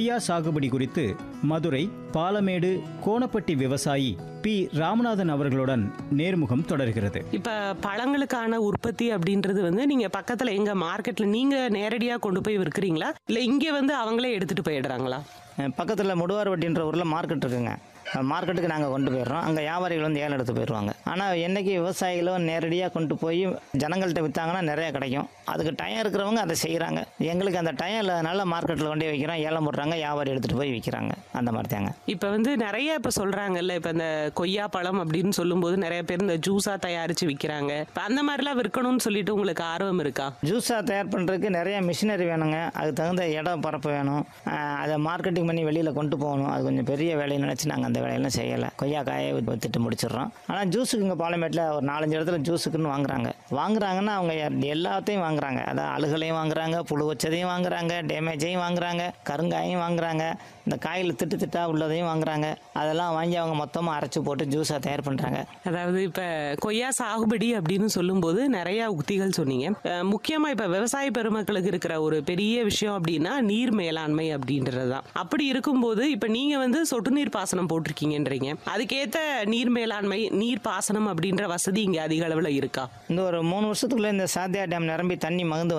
கொய்யா சாகுபடி குறித்து மதுரை பாலமேடு கோணப்பட்டி விவசாயி பி ராமநாதன் அவர்களுடன் நேர்முகம் தொடர்கிறது இப்ப பழங்களுக்கான உற்பத்தி அப்படின்றது வந்து நீங்க பக்கத்துல எங்க மார்க்கெட்ல நீங்க நேரடியா கொண்டு போய் விற்கிறீங்களா இல்ல இங்க வந்து அவங்களே எடுத்துட்டு போயிடுறாங்களா பக்கத்தில் முடுவார்பட்டின்ற ஊரில் மார்க்கெட் இருக்குங்க மார்க்கெட்டுக்கு நாங்கள் கொண்டு போயிடுறோம் அங்கே வியாபாரிகள் வந்து ஏலம் எடுத்து போயிடுவாங்க ஆனால் என்னைக்கு விவசாயிகளும் நேரடியாக கொண்டு போய் ஜனங்கள்கிட்ட விற்றாங்கன்னா நிறைய கிடைக்கும் அதுக்கு டைம் இருக்கிறவங்க அதை செய்கிறாங்க எங்களுக்கு அந்த டைம் இல்லாதனால மார்க்கெட்டில் கொண்டு போய் வைக்கிறோம் ஏலம் போடுறாங்க வியாபாரி எடுத்துகிட்டு போய் விற்கிறாங்க அந்த மாதிரி தாங்க இப்ப வந்து நிறைய இப்ப சொல்றாங்கல்ல இப்ப இந்த கொய்யா பழம் அப்படின்னு சொல்லும்போது நிறைய பேர் இந்த ஜூஸா தயாரிச்சு விக்கிறாங்க இப்ப அந்த மாதிரிலாம் விற்கணும்னு சொல்லிட்டு உங்களுக்கு ஆர்வம் இருக்கா ஜூஸாக தயார் பண்ணுறதுக்கு நிறைய மிஷினரி வேணுங்க அதுக்கு தகுந்த இடம் பரப்பு வேணும் ஆஹ் அதை மார்க்கெட்டிங் பண்ணி வெளியில் கொண்டு போகணும் அது கொஞ்சம் பெரிய வேலையை நினச்சி நாங்கள் அந்த வேலையெல்லாம் செய்யலை கொய்யா காயை வித்துட்டு முடிச்சிடுறோம் ஆனால் ஜூஸுக்கு இங்கே பாலமேட்டில் ஒரு நாலஞ்சு இடத்துல ஜூஸுக்குன்னு வாங்குறாங்க வாங்குறாங்கன்னா அவங்க எ- எல்லாத்தையும் வாங்குறாங்க அதான் அழுகலையும் வாங்குறாங்க புழு வச்சதையும் வாங்குறாங்க டேமேஜையும் வாங்குறாங்க கருங்காயும் வாங்குறாங்க இந்த காயில் திட்டு திட்டா உள்ளதையும் வாங்குறாங்க அதெல்லாம் வாங்கி அவங்க மொத்தமாக அரைச்சி போட்டு ஜூஸாக தயார் பண்ணுறாங்க அதாவது இப்ப கொய்யா சாகுபடி அப்படின்னு சொல்லும்போது நிறைய உக்திகள் சொன்னீங்க அஹ் முக்கியமா இப்ப விவசாய பெருமக்களுக்கு இருக்கிற ஒரு பெரிய விஷயம் அப்படின்னா நீர் மேலாண்மை அப்படின்றதுதான் அப்படி இருக்கும்போது இப்ப நீங்க வந்து சொட்டு நீர் பாசனம் போட்டிருக்கீங்கன்றீங்க அதுக்கேத்த நீர் மேலாண்மை நீர் பாசனம் அப்படின்ற வசதி இங்க அதிக அளவுல இருக்கா இந்த ஒரு மூணு வருஷத்துக்குள்ளே இந்த சாத்தியா டேம் நிரம்பி தண்ணி மகுந்து